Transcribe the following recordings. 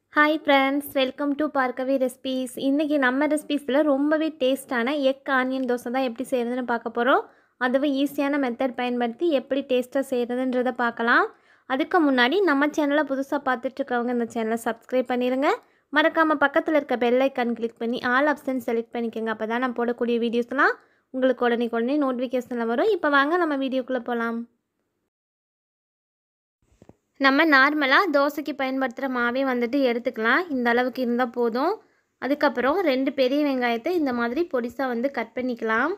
hi friends welcome to பார்க்கவே recipes இன்றைக்கி நம்ம ரெசிபீஸில் ரொம்பவே டேஸ்ட்டான எக் ஆனியன் தோசை தான் எப்படி செய்கிறதுன்னு பார்க்க போகிறோம் அதுவும் ஈஸியான மெத்தட் பயன்படுத்தி எப்படி டேஸ்ட்டாக செய்கிறதுன்றதை பார்க்கலாம் அதுக்கு முன்னாடி நம்ம சேனலை புதுசாக பார்த்துட்ருக்கவங்க இந்த சேனலை சப்ஸ்கிரைப் பண்ணிடுங்க மறக்காமல் பக்கத்தில் இருக்க பெல் ஐக்கான் கிளிக் பண்ணி ஆல் ஆப்ஷன் செலக்ட் பண்ணிக்கோங்க அப்போ தான் நான் போடக்கூடிய வீடியோஸ்லாம் உங்களுக்கு உடனே உடனே நோட்டிஃபிகேஷனில் வரும் இப்போ வாங்க நம்ம வீடியோக்குள்ளே போகலாம் நம்ம நார்மலாக தோசைக்கு பயன்படுத்துகிற மாவே வந்துட்டு எடுத்துக்கலாம் இந்த அளவுக்கு இருந்தால் போதும் அதுக்கப்புறம் ரெண்டு பெரிய வெங்காயத்தை இந்த மாதிரி பொடிசாக வந்து கட் பண்ணிக்கலாம்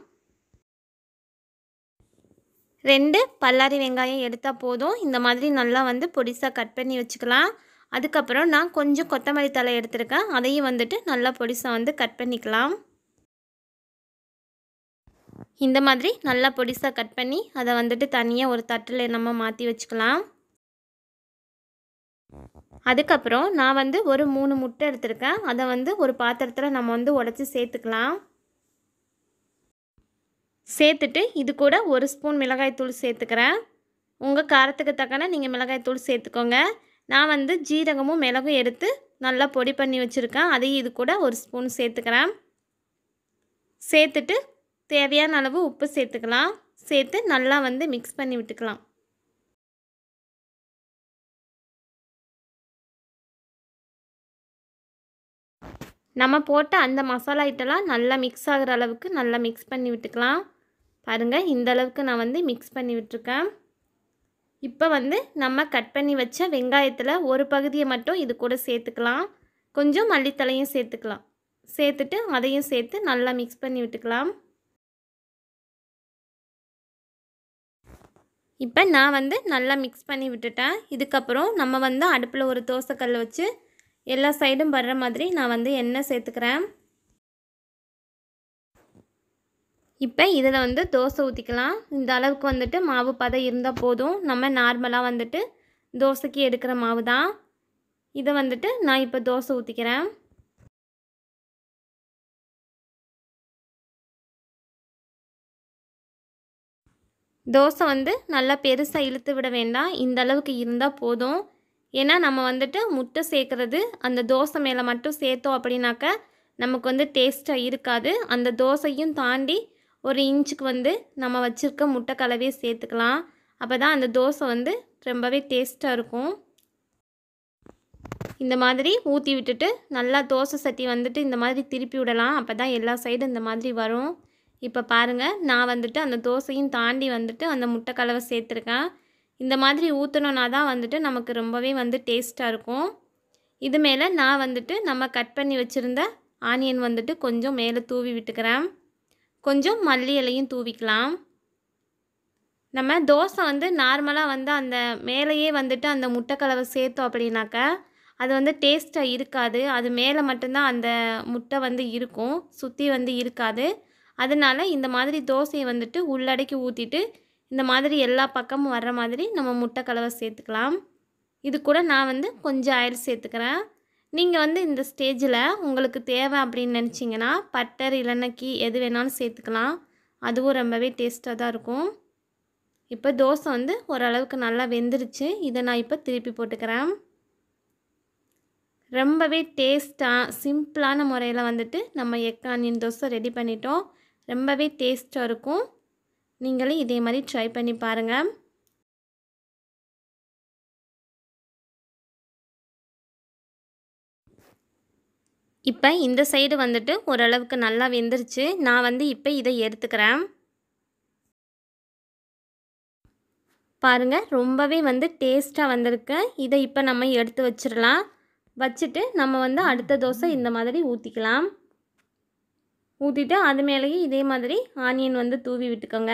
ரெண்டு பல்லாரி வெங்காயம் எடுத்தால் போதும் இந்த மாதிரி நல்லா வந்து பொடிசாக கட் பண்ணி வச்சுக்கலாம் அதுக்கப்புறம் நான் கொஞ்சம் கொத்தமல்லி தலை எடுத்திருக்கேன் அதையும் வந்துட்டு நல்லா பொடிசாக வந்து கட் பண்ணிக்கலாம் இந்த மாதிரி நல்லா பொடிசாக கட் பண்ணி அதை வந்துட்டு தனியாக ஒரு தட்டில் நம்ம மாற்றி வச்சுக்கலாம் அதுக்கப்புறம் நான் வந்து ஒரு மூணு முட்டை எடுத்திருக்கேன் அதை வந்து ஒரு பாத்திரத்தில் நம்ம வந்து உடச்சி சேர்த்துக்கலாம் சேர்த்துட்டு இது கூட ஒரு ஸ்பூன் மிளகாய்த்தூள் சேர்த்துக்கிறேன் உங்கள் காரத்துக்கு தக்கன நீங்கள் மிளகாய்த்தூள் சேர்த்துக்கோங்க நான் வந்து ஜீரகமும் மிளகும் எடுத்து நல்லா பொடி பண்ணி வச்சுருக்கேன் அதையும் இது கூட ஒரு ஸ்பூன் சேர்த்துக்கிறேன் சேர்த்துட்டு தேவையான அளவு உப்பு சேர்த்துக்கலாம் சேர்த்து நல்லா வந்து மிக்ஸ் பண்ணி விட்டுக்கலாம் நம்ம போட்ட அந்த மசாலா ஐட்டெல்லாம் நல்லா மிக்ஸ் ஆகிற அளவுக்கு நல்லா மிக்ஸ் பண்ணி விட்டுக்கலாம் பாருங்கள் இந்த அளவுக்கு நான் வந்து மிக்ஸ் பண்ணி விட்டுருக்கேன் இப்போ வந்து நம்ம கட் பண்ணி வச்ச வெங்காயத்தில் ஒரு பகுதியை மட்டும் இது கூட சேர்த்துக்கலாம் கொஞ்சம் மல்லித்தலையும் சேர்த்துக்கலாம் சேர்த்துட்டு அதையும் சேர்த்து நல்லா மிக்ஸ் பண்ணி விட்டுக்கலாம் இப்போ நான் வந்து நல்லா மிக்ஸ் பண்ணி விட்டுட்டேன் இதுக்கப்புறம் நம்ம வந்து அடுப்பில் ஒரு தோசைக்கல் வச்சு எல்லா சைடும் வர்ற மாதிரி நான் வந்து எண்ணெய் சேர்த்துக்கிறேன் இப்போ இதில் வந்து தோசை ஊற்றிக்கலாம் இந்த அளவுக்கு வந்துட்டு மாவு பதம் இருந்தால் போதும் நம்ம நார்மலாக வந்துட்டு தோசைக்கு எடுக்கிற மாவு தான் இதை வந்துட்டு நான் இப்போ தோசை ஊற்றிக்கிறேன் தோசை வந்து நல்லா பெருசாக இழுத்து விட வேண்டாம் இந்த அளவுக்கு இருந்தால் போதும் ஏன்னா நம்ம வந்துட்டு முட்டை சேர்க்குறது அந்த தோசை மேலே மட்டும் சேர்த்தோம் அப்படின்னாக்க நமக்கு வந்து டேஸ்ட்டாக இருக்காது அந்த தோசையும் தாண்டி ஒரு இன்ச்சுக்கு வந்து நம்ம வச்சுருக்க முட்டை கலவையை சேர்த்துக்கலாம் அப்போ தான் அந்த தோசை வந்து ரொம்பவே டேஸ்ட்டாக இருக்கும் இந்த மாதிரி ஊற்றி விட்டுட்டு நல்லா தோசை சட்டி வந்துட்டு இந்த மாதிரி திருப்பி விடலாம் அப்போ தான் எல்லா சைடும் இந்த மாதிரி வரும் இப்போ பாருங்கள் நான் வந்துட்டு அந்த தோசையும் தாண்டி வந்துட்டு அந்த முட்டை கலவை சேர்த்துருக்கேன் இந்த மாதிரி ஊற்றணுன்னா தான் வந்துட்டு நமக்கு ரொம்பவே வந்து டேஸ்ட்டாக இருக்கும் இது மேலே நான் வந்துட்டு நம்ம கட் பண்ணி வச்சுருந்த ஆனியன் வந்துட்டு கொஞ்சம் மேலே தூவி விட்டுக்கிறேன் கொஞ்சம் மல்லி இலையும் தூவிக்கலாம் நம்ம தோசை வந்து நார்மலாக வந்து அந்த மேலேயே வந்துட்டு அந்த முட்டைக்கலவை சேர்த்தோம் அப்படின்னாக்க அது வந்து டேஸ்ட்டாக இருக்காது அது மேலே மட்டும்தான் அந்த முட்டை வந்து இருக்கும் சுற்றி வந்து இருக்காது அதனால் இந்த மாதிரி தோசையை வந்துட்டு உள்ளடக்கி ஊற்றிட்டு இந்த மாதிரி எல்லா பக்கமும் வர்ற மாதிரி நம்ம முட்டை கலவை சேர்த்துக்கலாம் இது கூட நான் வந்து கொஞ்சம் ஆயில் சேர்த்துக்கிறேன் நீங்கள் வந்து இந்த ஸ்டேஜில் உங்களுக்கு தேவை அப்படின்னு நினச்சிங்கன்னா பட்டர் இல்லைன்னா கீ எது வேணாலும் சேர்த்துக்கலாம் அதுவும் ரொம்பவே டேஸ்ட்டாக தான் இருக்கும் இப்போ தோசை வந்து ஓரளவுக்கு நல்லா வெந்துருச்சு இதை நான் இப்போ திருப்பி போட்டுக்கிறேன் ரொம்பவே டேஸ்ட்டாக சிம்பிளான முறையில் வந்துட்டு நம்ம எக் ஆனியன் தோசை ரெடி பண்ணிட்டோம் ரொம்பவே டேஸ்ட்டாக இருக்கும் நீங்களும் இதே மாதிரி ட்ரை பண்ணி பாருங்கள் இப்போ இந்த சைடு வந்துட்டு ஓரளவுக்கு நல்லா வெந்துருச்சு நான் வந்து இப்போ இதை எடுத்துக்கிறேன் பாருங்கள் ரொம்பவே வந்து டேஸ்ட்டாக வந்திருக்கு இதை இப்போ நம்ம எடுத்து வச்சிடலாம் வச்சுட்டு நம்ம வந்து அடுத்த தோசை இந்த மாதிரி ஊற்றிக்கலாம் ஊற்றிட்டு அது மேலேயே இதே மாதிரி ஆனியன் வந்து தூவி விட்டுக்கோங்க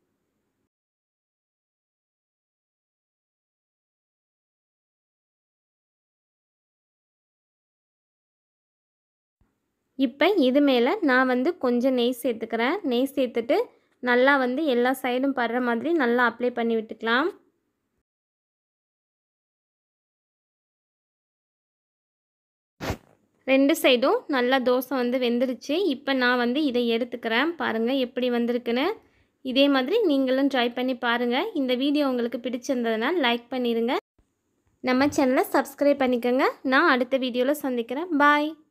இப்போ இது மேலே நான் வந்து கொஞ்சம் நெய் சேர்த்துக்கிறேன் நெய் சேர்த்துட்டு நல்லா வந்து எல்லா சைடும் படுற மாதிரி நல்லா அப்ளை பண்ணி விட்டுக்கலாம் ரெண்டு சைடும் நல்லா தோசை வந்து வெந்துருச்சு இப்போ நான் வந்து இதை எடுத்துக்கிறேன் பாருங்கள் எப்படி வந்திருக்குன்னு இதே மாதிரி நீங்களும் ட்ரை பண்ணி பாருங்கள் இந்த வீடியோ உங்களுக்கு பிடிச்சிருந்ததுனால் லைக் பண்ணிடுங்க நம்ம சேனலை சப்ஸ்கிரைப் பண்ணிக்கோங்க நான் அடுத்த வீடியோவில் சந்திக்கிறேன் பாய்